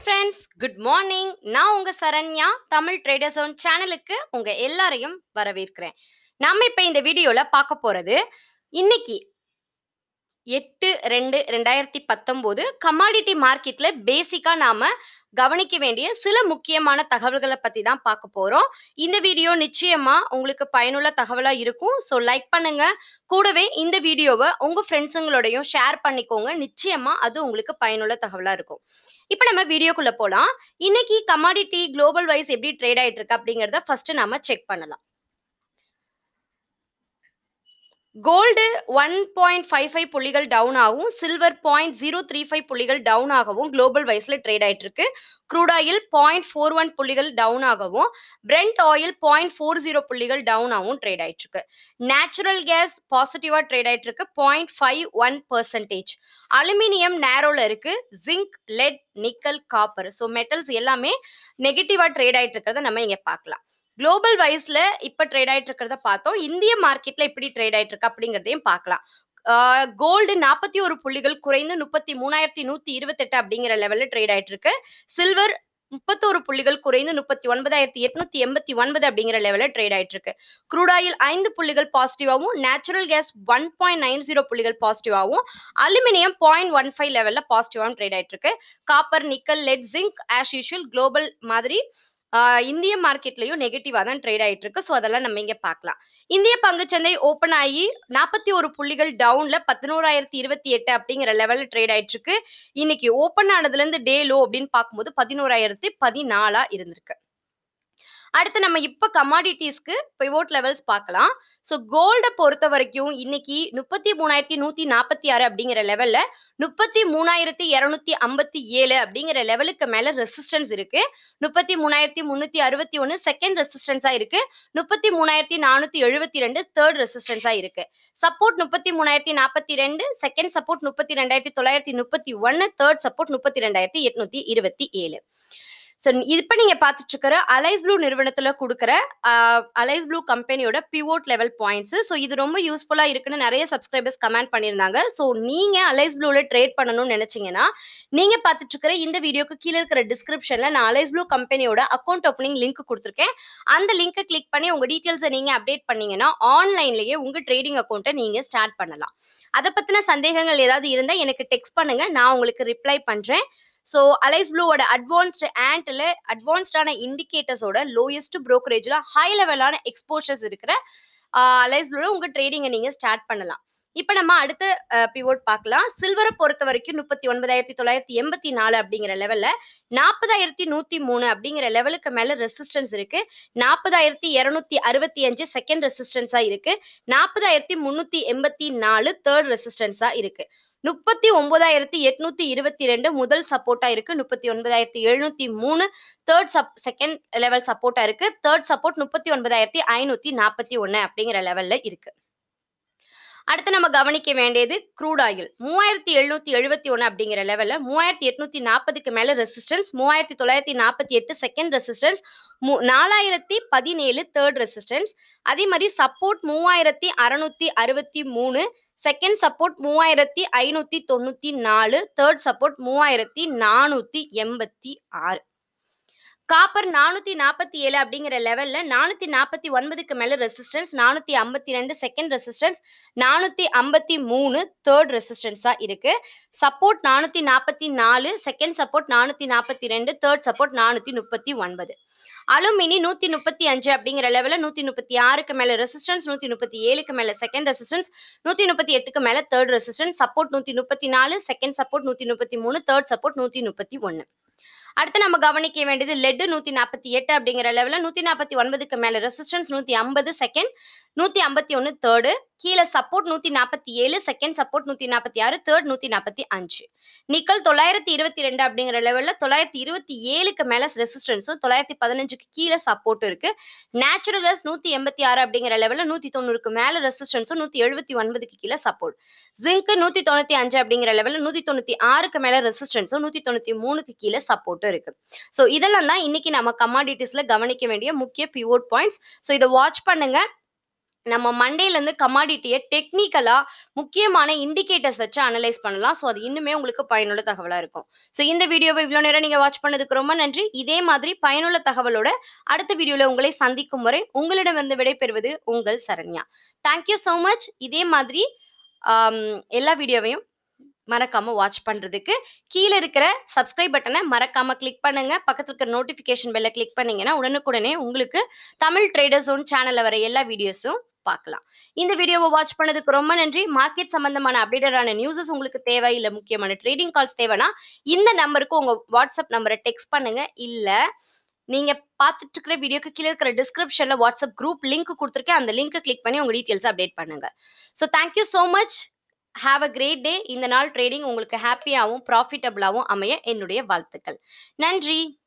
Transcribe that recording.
friends good morning நான் உங்க Saranya Tamil trader zone சேனலுக்கு உங்க எல்லாரையும் வரவேற்கிறேன் நாம இப்ப இந்த வீடியோல பார்க்க போறது இன்னைக்கு எட்டு ரெண்டு ரெண்டாயிரத்தி பத்தொம்போது கமாடிட்டி மார்க்கெட்ல பேசிக்கா நாம கவனிக்க வேண்டிய சில முக்கியமான தகவல்களை பத்தி தான் பார்க்க போறோம் இந்த வீடியோ நிச்சயமா உங்களுக்கு பயனுள்ள தகவலா இருக்கும் ஸோ லைக் பண்ணுங்க கூடவே இந்த வீடியோவை உங்க ஃப்ரெண்ட்ஸுங்களோடையும் ஷேர் பண்ணிக்கோங்க நிச்சயமா அது உங்களுக்கு பயனுள்ள தகவலா இருக்கும் இப்போ நம்ம வீடியோக்குள்ள போலாம் இன்னைக்கு கமாடிட்டி குளோபல் வைஸ் எப்படி ட்ரேட் ஆயிட்டு இருக்கு அப்படிங்கறத ஃபர்ஸ்ட் நாம செக் பண்ணலாம் gold one point five five புள்ளிகள் டவுன் ஆகும் silver point zero three five புள்ளிகள் டவுன் ஆகவும் குளோபல் வைஸ்ல ட்ரேட் ஆயிட்டு இருக்கு crude oil point four one புள்ளிகள் டவுன் ஆகவும் Brent oil point four zero புள்ளிகள் டவுன் ஆகவும் ட்ரேட் ஆயிட்டு இருக்கு நேச்சுரல் கேஸ் பாசிட்டிவா ட்ரேட் ஆயிட்டு இருக்கு point five one percentage aluminium நேரோல இருக்கு zinc let nickel copper so metals எல்லாமே நெகட்டிவா ட்ரேட் ஆயிட்டு இருக்கிறத நம்ம இங்க பார்க்கலாம் குளோபல் வைஸ்ல இப்ப ட்ரேட் ஆயிட்டு இருக்கிறத பார்த்தோம் இந்திய மார்க்கெட்ல எப்படி ட்ரேட் ஆயிட்டு இருக்கு அப்படிங்கறதையும் பார்க்கலாம் கோல்டு நாற்பத்தி ஒரு புள்ளிகள் குறைந்து முப்பத்தி மூணாயிரத்தி நூத்தி இருபத்தெட்டு அப்படிங்கிற லெவல்ல ட்ரேட் ஆயிட்டு இருக்கு சில்வர் முப்பத்தோரு புள்ளிகள் குறைந்து முப்பத்தி ஒன்பதாயிரத்தி எட்நூத்தி எண்பத்தி ஒன்பது அப்படிங்கிற லெவல்ல ட்ரேட் ஆயிட்டு இருக்கு க்ரூட் ஆயில் ஐந்து புள்ளிகள் பாசிட்டிவாகவும் natural gas one point nine zero புள்ளிகள் பாசிட்டிவாகவும் அலுமினியம் பாயிண்ட் ஒன் ஃபைவ் லெவல்ல பாசிட்டிவாகவும் ட்ரேட் ஆயிட்டு இருக்கு copper nickel lead zinc as usual global மாதிரி ஆஹ் இந்திய மார்க்கெட்லயும் நெகட்டிவா தான் ட்ரேட் ஆயிட்டு இருக்கு ஸோ அதெல்லாம் நம்ம இங்க பார்க்கலாம் இந்திய பங்குச்சந்தை ஓப்பன் ஆகி நாற்பத்தி ஒரு புள்ளிகள் டவுன்ல பதினோராயிரத்தி இருபத்தி எட்டு அப்படிங்கிற லெவல்ல ட்ரேட் ஆயிட்டு இருக்கு இன்னைக்கு ஓப்பன் ஆனதுல இருந்து டே லோ அப்படின்னு பார்க்கும்போது பதினோராயிரத்தி பதினாலா இருந்திருக்கு அடுத்து நம்ம இப்ப கமாடிட்டிஸ்க்கு பிவோட் லெவல்ஸ் பார்க்கலாம் ஸோ கோல்டை பொறுத்த வரைக்கும் இன்னைக்கு முப்பத்தி மூணாயிரத்தி நூத்தி நாற்பத்தி ஆறு அப்படிங்கிற லெவல்ல முப்பத்தி மூணாயிரத்தி இரநூத்தி ஐம்பத்தி ஏழு அப்படிங்கிற லெவலுக்கு மேல ரெசிஸ்டன்ஸ் இருக்கு முப்பத்தி மூணாயிரத்தி முன்னூத்தி அறுபத்தி ஒன்னு செகண்ட் ரெசிஸ்டன்ஸா இருக்கு முப்பத்தி மூணாயிரத்தி நானூத்தி எழுபத்தி ரெண்டு தேர்ட் ரெசிஸ்டன்ஸா இருக்கு சப்போர்ட் முப்பத்தி மூணாயிரத்தி நாற்பத்தி ரெண்டு செகண்ட் சப்போர்ட் முப்பத்தி ரெண்டாயிரத்தி தொள்ளாயிரத்தி முப்பத்தி ஒன்னு தேர்ட் சப்போர்ட் முப்பத்தி ரெண்டாயிரத்தி எட்நூத்தி இருபத்தி ஏழு ஸோ இப்போ நீங்க பார்த்துட்டு இருக்கிற அலைஸ் ப்ளூ நிறுவனத்துல கொடுக்குற அலைஸ் ப்ளூ கம்பெனியோட பிவோட் லெவல் பாயிண்ட்ஸ் ஸோ இது ரொம்ப யூஸ்ஃபுல்லா இருக்குன்னு நிறைய சப்ஸ்கிரைபர்ஸ் கமெண்ட் பண்ணியிருந்தாங்க ஸோ நீங்க அலைஸ் ப்ளூல ட்ரேட் பண்ணணும்னு நினைச்சீங்கன்னா நீங்க பார்த்துட்டு இருக்கிற இந்த வீடியோக்கு கீழே இருக்கிற டிஸ்கிரிப்ஷன்ல நான் அலைஸ் ப்ளூ கம்பெனியோட அக்கௌண்ட் ஓப்பனிங் லிங்க் கொடுத்துருக்கேன் அந்த லிங்கை கிளிக் பண்ணி உங்க டீட்டெயில்ஸை நீங்க அப்டேட் பண்ணீங்கன்னா ஆன்லைன்லயே உங்க ட்ரேடிங் அக்கௌண்ட்டை நீங்க ஸ்டார்ட் பண்ணலாம் அதை பத்தின சந்தேகங்கள் ஏதாவது இருந்தா எனக்கு டெக்ஸ்ட் பண்ணுங்க நான் உங்களுக்கு ரிப்ளை பண்றேன் ஸோ அலைஸ் ப்ளூவோட அட்வான்ஸ்டு ஆண்ட்ல அட்வான்ஸ்டான இண்டிகேட்டர்ஸோட லோயஸ்ட் ப்ரோக்கரேஜில் ஹை லெவலான எக்ஸ்போஷர்ஸ் இருக்கிற அலைஸ் ப்ளூவில் உங்கள் ட்ரேடிங்கை நீங்கள் ஸ்டார்ட் பண்ணலாம் இப்போ நம்ம அடுத்த பிவோட் பார்க்கலாம் சில்வரை பொறுத்த வரைக்கும் முப்பத்தி ஒன்பதாயிரத்தி தொள்ளாயிரத்தி எண்பத்தி நாலு அப்படிங்கிற லெவலில் நாற்பதாயிரத்தி நூற்றி மூணு அப்படிங்கிற லெவலுக்கு மேலே ரெசிஸ்டன்ஸ் இருக்கு நாற்பதாயிரத்தி இரநூத்தி அறுபத்தி அஞ்சு செகண்ட் ரெசிஸ்டன்ஸாக இருக்கு நாற்பதாயிரத்தி முந்நூற்றி எண்பத்தி நாலு தேர்ட் ரெசிஸ்டன்ஸாக இருக்கு முப்பத்தி ஒன்பதாயிரத்தி எட்நூத்தி இருபத்தி ரெண்டு முதல் சப்போர்ட்டா இருக்கு முப்பத்தி ஒன்பதாயிரத்தி எழுநூத்தி மூணு தேர்ட் சப் செகண்ட் லெவல் சப்போர்ட்டா இருக்கு தேர்ட் சப்போர்ட் முப்பத்தி ஒன்பதாயிரத்தி ஐநூத்தி நாற்பத்தி ஒன்னு அப்படிங்கிற லெவல்ல இருக்கு அடுத்து நம்ம கவனிக்க வேண்டியது க்ரூட் ஆயில் மூவாயிரத்தி எழுநூத்தி எழுபத்தி ஒன்று அப்படிங்கிற லெவலில் மூவாயிரத்தி எட்நூத்தி நாற்பதுக்கு மேலே ரெசிஸ்டன்ஸ் மூவாயிரத்தி தொள்ளாயிரத்தி நாற்பத்தி எட்டு செகண்ட் ரெசிஸ்டன்ஸ் மூ நாலாயிரத்தி பதினேழு தேர்ட் ரெசிஸ்டன்ஸ் அதே மாதிரி சப்போர்ட் மூவாயிரத்தி அறநூத்தி அறுபத்தி மூணு செகண்ட் சப்போர்ட் மூவாயிரத்தி ஐநூத்தி தொண்ணூத்தி நாலு தேர்ட் சப்போர்ட் மூவாயிரத்தி நானூத்தி எண்பத்தி ஆறு காப்பர் நானூத்தி நாற்பத்தி ஏழு அப்படிங்கிற லெவல்ல நானூத்தி நாற்பத்தி ஒன்பதுக்கு மேல ரெசிஸ்டன்ஸ் நானூத்தி ஐம்பத்தி ரெண்டு செகண்ட் ரெசிஸ்டன்ஸ் நானூத்தி ஐம்பத்தி மூணு தேர்ட் ரெசிஸ்டன்ஸா இருக்கு சப்போர்ட் நானூத்தி நாற்பத்தி நாலு செகண்ட் சப்போர்ட் நானூத்தி நாற்பத்தி ரெண்டு தேர்ட் சப்போர்ட் நானூத்தி முப்பத்தி ஒன்பது அலுமினி நூத்தி முப்பத்தி அஞ்சு அப்படிங்கிற லெவல்ல நூத்தி முப்பத்தி ஆறுக்கு மேல ரெசிஸ்டன்ஸ் நூத்தி முப்பத்தி ஏழுக்கு மேல செகண்ட் ரெசிஸ்டன்ஸ் நூத்தி முப்பத்தி எட்டுக்கு மேல தேர்ட் ரெசிஸ்டன்ஸ் சப்போர்ட் நூத்தி முப்பத்தி நாலு செகண்ட் சப்போர்ட் நூத்தி முப்பத்தி மூணு தேர்ட் சப்போர்ட் நூத்தி முப்பத்தி ஒன்னு அடுத்து நம்ம கவனிக்க வேண்டியது லெட் நூத்தி நாற்பத்தி எட்டு அப்படிங்கிற லெவல்ல நூத்தி நாற்பத்தி ஒன்பதுக்கு மேல ரெசிஸ்டன்ஸ் நூத்தி ஐம்பது செகண்ட் நூத்தி ஐம்பத்தி ஒன்னு தேர்டு கீழே சப்போர்ட் நூத்தி நாற்பத்தி ஏழு செகண்ட் சப்போர்ட் நூத்தி நாற்பத்தி ஆறு தேர்ட் நூத்தி நாற்பத்தி அஞ்சு நிக்கல் தொள்ளாயிரத்தி இருபத்தி ரெண்டு அப்படிங்கிற லெவல்ல தொள்ளாயிரத்தி இருபத்தி ஏழுக்கு மேல ரெசிஸ்டன்ஸும் தொள்ளாயிரத்தி பதினஞ்சுக்கு கீழே சப்போர்ட் இருக்கு நேச்சுரல் கேஸ் நூத்தி எண்பத்தி ஆறு அப்படிங்கிற லெவல்ல நூத்தி தொண்ணூறுக்கு மேல ரெசிஸ்டன்ஸும் நூத்தி எழுபத்தி ஒன்பதுக்கு கீழே சப்போர்ட் ஜிங்க் நூத்தி தொண்ணூத்தி அஞ்சு அப்படிங்கிற லெவல்ல நூத்தி தொண்ணூத்தி ஆறுக்கு மேல ரெசிஸ்டன்ஸும் நூத்தி தொண்ணூத்தி மூணுக்கு கீழே சப்போர்ட்டும் இருக்கு ஸோ இதெல்லாம் தான் இன்னைக்கு நம்ம கமாடிட்டிஸ்ல கவனிக்க வேண்டிய முக்கிய பிவோட் பாயிண்ட்ஸ் ஸோ இதை வாட்ச் பண்ணுங்க நம்ம மண்டேலேருந்து கமாடிட்டியை டெக்னிக்கலாக முக்கியமான இண்டிகேட்டர்ஸ் வச்சு அனலைஸ் பண்ணலாம் ஸோ அது இன்னுமே உங்களுக்கு பயனுள்ள தகவலாக இருக்கும் ஸோ இந்த வீடியோவை இவ்வளோ நேரம் நீங்கள் வாட்ச் பண்ணதுக்கு ரொம்ப நன்றி இதே மாதிரி பயனுள்ள தகவலோட அடுத்த வீடியோவில் உங்களை சந்திக்கும் வரை உங்களிடமிருந்து விடைபெறுவது உங்கள் சரண்யா தேங்க்யூ ஸோ மச் இதே மாதிரி ஆம், எல்லா வீடியோவையும் மறக்காம வாட்ச் பண்றதுக்கு கீழே இருக்கிற சப்ஸ்கிரைப் பட்டனை மறக்காம கிளிக் பண்ணுங்க பக்கத்துல இருக்கிற நோட்டிபிகேஷன் பெல்ல கிளிக் பண்ணீங்கன்னா உடனுக்குடனே உங்களுக்கு தமிழ் ட்ரேடர்ஸ் ஒன் சேனல்ல வர எல்லா வீடியோஸும் பார்க்கலாம் இந்த வீடியோவை வாட்ச் பண்ணதுக்கு ரொம்ப நன்றி மார்க்கெட் சம்பந்தமான அப்டேட்டடான நியூஸஸ் உங்களுக்கு தேவை இல்ல முக்கியமான ட்ரேடிங் கால்ஸ் தேவைன்னா இந்த நம்பருக்கு உங்க வாட்ஸ்அப் நம்பரை டெக்ஸ்ட் பண்ணுங்க இல்ல நீங்க பார்த்துட்டு இருக்கிற வீடியோக்கு கீழே இருக்கிற டிஸ்கிரிப்ஷன்ல வாட்ஸ்அப் குரூப் லிங்க் கொடுத்துருக்கேன் அந்த லிங்க் கிளிக் பண்ணி உங்க டீட்டெயில்ஸ் அப்டேட் பண்ணுங்க so thank you so much have a great day இந்த நாள் ட்ரேடிங் உங்களுக்கு ஹாப்பியாகவும் ப்ராஃபிட்டபிளாகவும் அமைய என்னுடைய வாழ்த்துக்கள் நன்றி